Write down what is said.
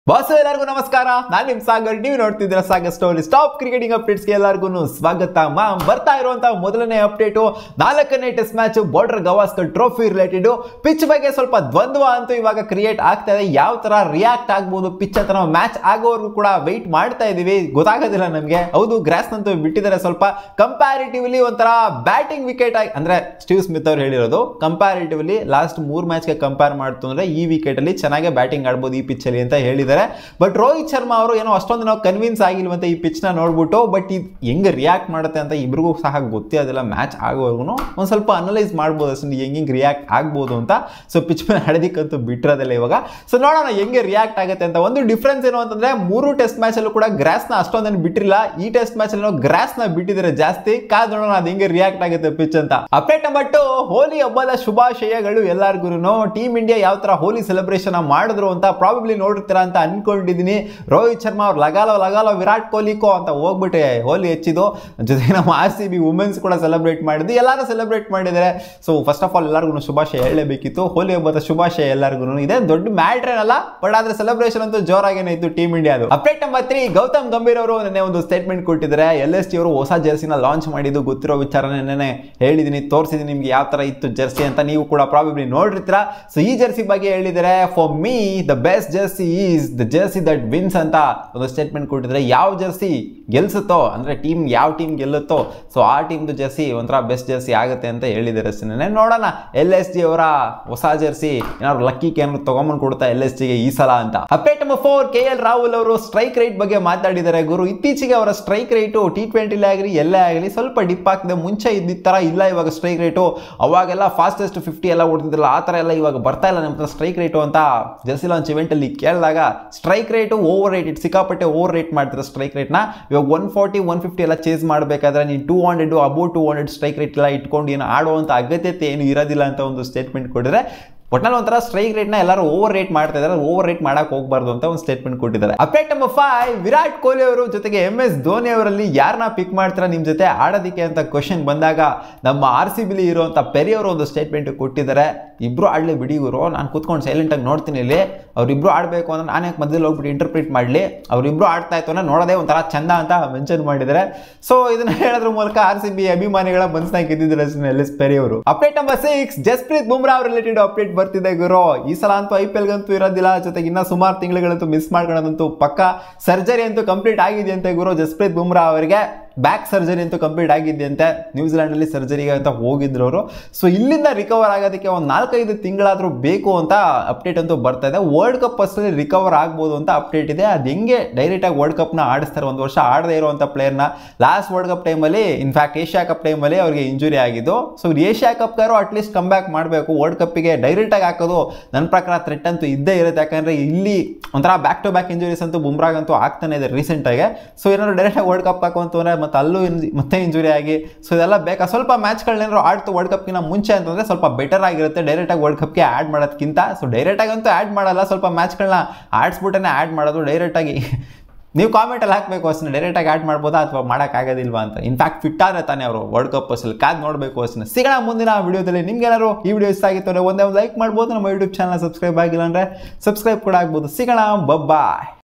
boss ಎಲ್ಲರಿಗೂ ನಮಸ್ಕಾರ ನಾನು ನಿಮ್ ಸಾಗರ್ ನೀವು ನೋಡ್ತಿದ್ದೀರ ಸಾಗರ್ ಸ್ಟೋರಿ ಸ್ಟಾಪ್ ಕ್ರಿಕೆಟಿಂಗ್ ಅಪ್ಡೇಟ್ಸ್ಗೆ ಎಲ್ಲರಿಗೂ ಸ್ವಾಗತ ಮಾಮ್ ಬರ್ತಾ ಇರುವಂತ ಮೊದಲನೇ ಅಪ್ಡೇಟು ನಾಲ್ಕನೇ test match Border Gavaskar Trophy related pitch ಬಗ್ಗೆ ಸ್ವಲ್ಪ ದ್ವಂದ್ವ ಅಂತೂ ಇವಾಗ ಕ್ರಿಯೇಟ್ ಆಗ್ತಾ ಇದೆ ಯಾವ ತರ ರಿಯಾಕ್ಟ್ ಆಗ್ಬೋದು ಪಿಚ್ ಅಂತ ನಾವು ಮ್ಯಾಚ್ ಆಗೋವರೆಗೂ ಕೂಡ ವೆಯ್ಟ್ ಮಾಡ್ತಾ ಇದೀವಿ ಗೊತ್ತಾಗೋದಿಲ್ಲ ನಮಗೆ ಹೌದು ಗ್ರಾಸ್ ಅಂತೂ ಬಿಟ್ಟಿದ್ದಾರೆ ಸ್ವಲ್ಪ ಕಂಪ್ಯಾರಿಟಿವ್ಲಿ ಒಂಥರ ಬ್ಯಾಟಿಂಗ್ ವಿಕೆಟ್ ಆಗಿ ಅಂದ್ರೆ ಸ್ಟೀವ್ ಸ್ಮಿತ್ ಅವ್ರು ಹೇಳಿರೋದು ಕಂಪ್ಯಾರಿಟಿವ್ಲಿ ಲಾಸ್ಟ್ ಮೂರ್ ಮ್ಯಾಚ್ಗೆ ಕಂಪೇರ್ ಮಾಡ್ತು ಅಂದ್ರೆ ಈ ವಿಕೆಟ್ ಅಲ್ಲಿ ಚೆನ್ನಾಗಿ ಬ್ಯಾಟಿಂಗ್ ಆಡ್ಬೋದು ಈ pitch ಅಲ್ಲಿ ಅಂತ ಹೇಳಿದ್ದಾರೆ ಬಟ್ ರೋಹಿತ್ ಶರ್ಮಾ ಅವರು ಏನೋ ಅಷ್ಟೊಂದು ನಾವು ಕನ್ವಿನ್ಸ್ ಆಗಿಲ್ವಂತೆ ಈ pitch ನ ನೋಡ್ಬಿಟ್ಟು ಬಟ್ ಇದು ಹೆಂಗೆ ರಿಯಾಕ್ಟ್ ಮಾಡುತ್ತೆ ಅಂತ ಇಬ್ರಿಗೂ ಸಹ ಗೊತ್ತೇ ಅದಿಲ್ಲ ಮ್ಯಾಚ್ ಆಗೋವರೆಗೂ ಒಂದು ಸ್ವಲ್ಪ ಅನಲೈಸ್ ಮಾಡ್ಬೋದು ಅಷ್ಟೇ ಹೆಂಗೆ ಹೆಂಗೆ ರಿಯಾಕ್ಟ್ ಆಗ್ಬೋದು ಅಂತ ಸೊ ಪಿಚ್ ಮೇಲೆ ಆಡೋದಕ್ಕಂತೂ ಬಿಟ್ಟಿರೋದಿಲ್ಲ ಇವಾಗ ಸೊ ನೋಡೋಣ ಹೆಂಗೆ ರಿಯಾಕ್ಟ್ ಆಗುತ್ತೆ ಅಂತ ಒಂದು ಡಿಫ್ರೆನ್ಸ್ ಏನು ಅಂತಂದ್ರೆ ಮೂರು ಟೆಸ್ಟ್ ಮ್ಯಾಚ್ ಅಲ್ಲೂ ಕೂಡ ಗ್ರಾಸ್ನ ಅಷ್ಟೊಂದೇನು ಬಿಟ್ಟಿಲ್ಲ ಈ ಟೆಸ್ಟ್ ಮ್ಯಾಚ್ ಅಲ್ಲಿ ಗ್ರಾಸ್ನ ಬಿಟ್ಟಿದ್ದಾರೆ ಜಾಸ್ತಿ ಕಾದ್ ನೋಡೋಣ ಅದು ಹೆಂಗೆ ರಿಯಾಕ್ಟ್ ಆಗುತ್ತೆ ಪಿಚ್ ಅಂತ ಅಪ್ಡೇಟ್ ನಂಬರ್ ಟು ಹೋಲಿ ಹಬ್ಬದ ಶುಭಾಶಯಗಳು ಎಲ್ಲರಿಗೂ ಟೀಮ್ ಇಂಡಿಯಾ ಯಾವ ತರ ಹೋಲಿ ಸೆಲೆಬ್ರೇಷನ್ ಮಾಡಿದ್ರು ಅಂತ ಪ್ರಾಬಬ್ಲಿ ನೋಡಿರ್ತೀರಾ ಅಂತ ಅನ್ಕೊಂಡಿದ್ದೀನಿ ರೋಹಿತ್ ಶರ್ಮಾ ಅವ್ರು ಲಗಾಲೋ ಲಗಾಲೋ ವಿರಾಟ್ ಕೊಹ್ಲಿಕೋ ಅಂತ ಹೋಗ್ಬಿಟ್ಟೆ ಹೋಲಿ ಹೆಚ್ಚಿದ್ದು ಜೊತೆಗೆ ನಮ್ಮ ಆರ್ ಸಿ ಬಿ ವುಮೆನ್ಸ್ ಕೂಡ ಸೆಲೆಬ್ರೇಟ್ ಮಾಡಿದ್ದು ಎಲ್ಲರೂ ಸೆಲೆಬ್ರೇಟ್ ಮಾಡಿದ್ದಾರೆ ಸೊ ಫಸ್ಟ್ ಆಫ್ ಆಲ್ ಎಲ್ಲರಿಗೂ ಶುಭಾಶಯ ಹೇಳಲೇಬೇಕಿತ್ತು ಹೋಲಿ ಹಬ್ಬದ ಶುಭಾಶಯ ಎಲ್ಲರಿಗೂ ಇದೆ ದೊಡ್ಡ ಮ್ಯಾಟ್ರ್ ಏನಲ್ಲ ಬಟ್ ಆದ್ರೆ ಸೆಲೆಬ್ರೇಷನ್ ಅಂತೂ ಜೋರಾಗೇನೆ ಇತ್ತು ಟೀಮ್ ಇಂಡಿಯಾದು update number three Gautam Gambhir ಅವರು ನೆನ್ನೆ ಒಂದು ಸ್ಟೇಟ್ಮೆಂಟ್ ಕೊಟ್ಟಿದ್ದಾರೆ ಎಲ್ ಎಸ್ ಟಿ ಅವರು ಹೊಸ ಜರ್ಸಿನ ಲಾಂಚ್ ಮಾಡಿದ್ದು ಗೊತ್ತಿರೋ ವಿಚಾರ ನೆನ್ನೆ ಹೇಳಿದ್ದೀನಿ ತೋರಿಸಿದ್ದೀನಿ ನಿಮ್ಗೆ ಯಾವ ತರ ಇತ್ತು ಜರ್ಸಿ ಅಂತ ನೀವು ಕೂಡ ಪ್ರಾಬಬ್ಲಿ ನೋಡಿರ್ತೀರಾ ಸೊ ಈ ಜರ್ಸಿ ಬಗ್ಗೆ ಹೇಳಿದ್ದಾರೆ for me the best jersey is the jersey that wins ಅಂತ ಒಂದು ಸ್ಟೇಟ್ಮೆಂಟ್ ಕೊಟ್ಟಿದ್ದಾರೆ ಯಾವ ಜರ್ಸಿ ಗೆಲ್ಸುತ್ತೋ ಅಂದ್ರೆ ಟೀಮ್ ಯಾವ ಟೀಮ್ ಗೆಲ್ಲುತ್ತೋ ಸೊ ಆ ಟೀಮ್ದು ಜರ್ಸಿ ಒಂಥರ ಬೆಸ್ಟ್ ಜರ್ಸಿ ಆಗುತ್ತೆ ಅಂತ ಹೇಳಿದ್ದಾರೆ ಅಷ್ಟೇ ನೋಡೋಣ ಎಲ್ ಎಸ್ ಜಿ ಅವರ ಹೊಸ ಜರ್ಸಿ ಏನಾದ್ರು ಲಕ್ಕಿ ಏನಾದ್ರು ತಗೊಂಬಂದು ಕೊಡ್ತಾ ಎಲ್ ಎಸ್ ಜಿಗೆ ಈ ಸಲ ಅಂತ update number four K L Rahul ಅವರು ಸ್ಟ್ರೈಕ್ ರೇಟ್ ಬಗ್ಗೆ ಮಾತಾಡಿದ್ದಾರೆ ಗುರು ಇತ್ತೀಚೆಗೆ ಅವರ ಸ್ಟ್ರೈಕ್ ರೇಟು ಟಿ ಟ್ವೆಂಟಿಲೇ ಆಗಲಿ ಎಲ್ಲೇ ಆಗಲಿ ಸ್ವಲ್ಪ ಡಿಪ್ ಆಗ್ತಿದೆ ಮುಂಚೆ ಇದ್ದಿದ್ದ ಥರ ಇಲ್ಲ ಇವಾಗ ಸ್ಟ್ರೈಕ್ ರೇಟು ಅವಾಗೆಲ್ಲ ಫಾಸ್ಟೆಸ್ಟ್ ಫಿಫ್ಟಿ ಎಲ್ಲ ಹೊಡ್ತಿದ್ರಲ್ಲ ಆ ಥರ ಎಲ್ಲ ಇವಾಗ ಬರ್ತಾ ಇಲ್ಲ ನಮ್ಮ ಸ್ಟ್ರೈಕ್ ರೇಟು ಅಂತ ಜರ್ಸಿ ಲಾಂಚ್ ಇವೆಂಟಲ್ಲಿ ಕೇಳಿದಾಗ ಸ್ಟ್ರೈಕ್ ರೇಟು ಓವರ್ ರೇಟೆಡ್ ಸಿಕ್ಕಾಪಟ್ಟೆ ಓವರ್ ರೇಟ್ ಮಾಡ್ತಾರೆ ಸ್ಟ್ರೈಕ್ ರೇಟ್ನ ಇವಾಗ ಒನ್ ಫಾರ್ಟಿ ಒನ್ ಫಿಫ್ಟಿ ಎಲ್ಲ ಚೇಸ್ ಮಾಡಬೇಕಾದ್ರೆ ನೀವು two hundred above two hundred strike rate ಎಲ್ಲ ಇಟ್ಕೊಂಡು ಏನು ಆಡುವಂಥ ಅಗತ್ಯತೆ ಏನು ಇರೋದಿಲ್ಲ ಅಂತ ಒಂದು ಸ್ಟೇಟ್ಮೆಂಟ್ ಕೊಟ್ಟಿದ್ರೆ ಒಟ್ನಲ್ಲಿ ಒಂಥರ ಸ್ಟ್ರೈಕ್ ರೇಟ್ನ ಎಲ್ಲರೂ ಓವರ್ ರೇಟ್ ಮಾಡ್ತಾ ಇದ್ದಾರೆ ಓವರ್ ರೇಟ್ ಮಾಡಕ್ ಹೋಗಬಾರ್ದು ಅಂತ ಒಂದು ಸ್ಟೇಟ್ಮೆಂಟ್ ಕೊಟ್ಟಿದ್ದಾರೆ update number five Virat Kohli ಅವರು ಜೊತೆಗೆ ಎಂ ಎಸ್ ಧೋನಿ ಅವರಲ್ಲಿ ಯಾರನ್ನ ಪಿಕ್ ಮಾಡ್ತಾರ ನಿಮ್ಮ ಜೊತೆ ಆಡೋದಕ್ಕೆ ಅಂತ ಕ್ವಶನ್ ಬಂದಾಗ ನಮ್ಮ ಆರ್ ಸಿ ಬಿಲಿ ಇರುವಂಥ ಪೆರಿ ಅವರು ಒಂದು ಸ್ಟೇಟ್ಮೆಂಟ್ ಕೊಟ್ಟಿದ್ದಾರೆ ಇಬ್ರು ಆಡಲಿ ಬಿಡಿ ಇವರು ನಾನು ಕೂತ್ಕೊಂಡು ಸೈಲೆಂಟಾಗಿ ನೋಡ್ತೀನಿ ಇಲ್ಲಿ ಅವರಿಬ್ರು ಆಡಬೇಕು ಅಂದ್ರೆ ನಾನು ಯಾಕೆ ಮಧ್ಯದಲ್ಲಿ ಹೋಗ್ಬಿಟ್ಟು ಇಂಟರ್ಪ್ರಿಟ್ ಮಾಡಲಿ ಅವರಿಬ್ರು ಆಡ್ತಾ ಇತ್ತು ಅಂದ್ರೆ ನೋಡೋದೇ ಒಂಥರ ಚಂದ ಅಂತ ಮೆನ್ಷನ್ ಮಾಡಿದ್ದಾರೆ ಸೊ ಇದನ್ನ ಹೇಳೋದ್ರ ಮೂಲಕ ಆರ್ ಸಿ ಬಿ ಅಭಿಮಾನಿಗಳ ಮನಸ್ಸಿನಾಗ ಗೆದ್ದಿದ್ದಾರೆ ಎಲ್ ಎಸ್ ಪೆರಿ ಅವರು update number six Jasprit Bumrah related update ಬರ್ತಿದೆ ಗುರು ಈ ಸಲ ಅಂತೂ ಐ ಪಿ ಎಲ್ಗಂತೂ ಇರೋದಿಲ್ಲ ಜೊತೆಗೆ ಇನ್ನ ಸುಮಾರು ತಿಂಗಳುಗಳಂತೂ ಮಿಸ್ ಮಾಡ್ಕೊಳ್ಳೋದಂತೂ ಪಕ್ಕ ಸರ್ಜರಿ ಅಂತೂ ಕಂಪ್ಲೀಟ್ ಆಗಿದೆಯಂತೆ ಗುರು ಜಸ್ಪ್ರೀತ್ ಬುಮ್ರಾ ಅವರಿಗೆ ಬ್ಯಾಕ್ ಸರ್ಜರಿ ಅಂತೂ ಕಂಪ್ಲೀಟ್ ಆಗಿದೆಯಂತೆ ನ್ಯೂಜಿಲೆಂಡಲ್ಲಿ ಸರ್ಜರಿಗೆ ಅಂತ ಹೋಗಿದ್ರು ಅವರು ಸೊ ಇಲ್ಲಿಂದ ರಿಕವರ್ ಆಗೋದಕ್ಕೆ ಒಂದು ನಾಲ್ಕೈದು ತಿಂಗಳಾದರೂ ಬೇಕು ಅಂತ ಅಪ್ಡೇಟ್ ಅಂತೂ ಬರ್ತಾ ಇದೆ ವರ್ಲ್ಡ್ ಕಪ್ ಅಷ್ಟಲ್ಲಿ ರಿಕವರ್ ಆಗ್ಬೋದು ಅಂತ ಅಪ್ಡೇಟ್ ಇದೆ ಅದು ಹೆಂಗೆ ಡೈರೆಕ್ಟಾಗಿ ವರ್ಲ್ಡ್ ಕಪ್ನ ಆಡಿಸ್ತಾರೆ ಒಂದು ವರ್ಷ ಆಡದೇ ಇರುವಂಥ ಪ್ಲೇಯರ್ನ ಲಾಸ್ಟ್ ವರ್ಲ್ಡ್ ಕಪ್ ಟೈಮಲ್ಲಿ ಇನ್ಫ್ಯಾಕ್ಟ್ ಏಷ್ಯಾ ಕಪ್ ಟೈಮಲ್ಲಿ ಅವ್ರಿಗೆ ಇಂಜುರಿ ಆಗಿದ್ದು ಸೊ ಏಷ್ಯಾ ಕಪ್ಗಾರು ಅಟ್ಲೀಸ್ಟ್ ಕಮ್ ಬ್ಯಾಕ್ ಮಾಡಬೇಕು ವರ್ಲ್ಡ್ ಕಪ್ಪಿಗೆ ಡೈರೆಕ್ಟಾಗಿ ಹಾಕೋದು ನನ್ನ ಪ್ರಕಾರ ಥ್ರೆಟ್ ಅಂತೂ ಇದ್ದೇ ಇರುತ್ತೆ ಯಾಕಂದರೆ ಇಲ್ಲಿ ಒಂಥರ ಬ್ಯಾಕ್ ಟು ಬ್ಯಾಕ್ ಇಂಜುರೀಸ್ ಅಂತೂ ಬುಮ್ರಾಗಂತೂ ಆಗ್ತಾನೆ ಇದೆ ರೀಸೆಂಟಾಗಿ ಸೊ ಏನಾದ್ರು ಡೈರೆಕ್ಟಾಗಿ ವರ್ಲ್ಡ್ ಕಪ್ ಹಾಕುವಂತ ಅಂದರೆ ಮತ್ತೆ ಅಲ್ಲೂ ಇನ್- ಮತ್ತೆ ಇಂಜುರಿ ಆಗಿ ಸೊ ಇದೆಲ್ಲ ಬೇಕಾ ಸ್ವಲ್ಪ ಮ್ಯಾಚ್ಗಳನ್ನೇನಾದ್ರು ಆಡ್ತು ವರ್ಲ್ಡ್ ಕಪ್ಗಿನ ಮುಂಚೆ ಅಂತಂದರೆ ಸ್ವಲ್ಪ ಬೆಟರ್ ಆಗಿರುತ್ತೆ ಡೈರೆಕ್ಟಾಗಿ ವರ್ಲ್ಡ್ ಕಪ್ಗೆ ಆ್ಯಡ್ ಮಾಡೋದಕ್ಕಿಂತ ಸೊ ಡೈರೆಕ್ಟಾಗಿ ಅಂತೂ ಆ್ಯಡ್ ಮಾಡಲ್ಲ ಸ್ವಲ್ಪ ಮ್ಯಾಚ್ಗಳನ್ನ ಆಡಿಸ್ಬಿಟ್ಟೇ ಆ್ಯಡ್ ಮಾಡೋದು ಡೈರೆಕ್ಟಾಗಿ ನೀವು ಕಾಮೆಂಟಲ್ಲಿ ಹಾಕಬೇಕು ಅಷ್ಟೇ ಡೈರೆಕ್ಟಾಗಿ ಆ್ಯಡ್ ಮಾಡ್ಬೋದಾ ಅಥವಾ ಮಾಡೋಕ್ಕಾಗೋದಿಲ್ವಾ ಅಂತ ಇನ್ಫ್ಯಾಕ್ಟ್ ಫಿಟ್ ಆದರೆ ತಾನೇ ಅವರು ವರ್ಲ್ಡ್ ಕಪ್ ಅಸಲು ಕಾದ್ ನೋಡಬೇಕು ಅಷ್ಟೇ ಸಿಗೋಣ ಮುಂದಿನ ವಿಡಿಯೋದಲ್ಲಿ ನಿಮ್ಗೆ ಏನಾದ್ರು ಈ ವಿಡಿಯೋ ಇಷ್ಟ ಆಗಿತ್ತು ಅಂದರೆ ಒಂದೇ ಒಂದು ಲೈಕ್ ಮಾಡ್ಬೋದು ನಮ್ಮ ಯೂಟ್ಯೂಬ್ ಚಾನಲ್ ಸಬ್ಸ್ಕ್ರೈಬ್ ಆಗಿಲ್ಲ ಅಂದರೆ ಸಬ್ಸ್ಕ್ರೈಬ್ ಕೂಡ ಆಗ್ಬೋದು ಸಿಗೋಣ ಬಬ್ಬಾಯ್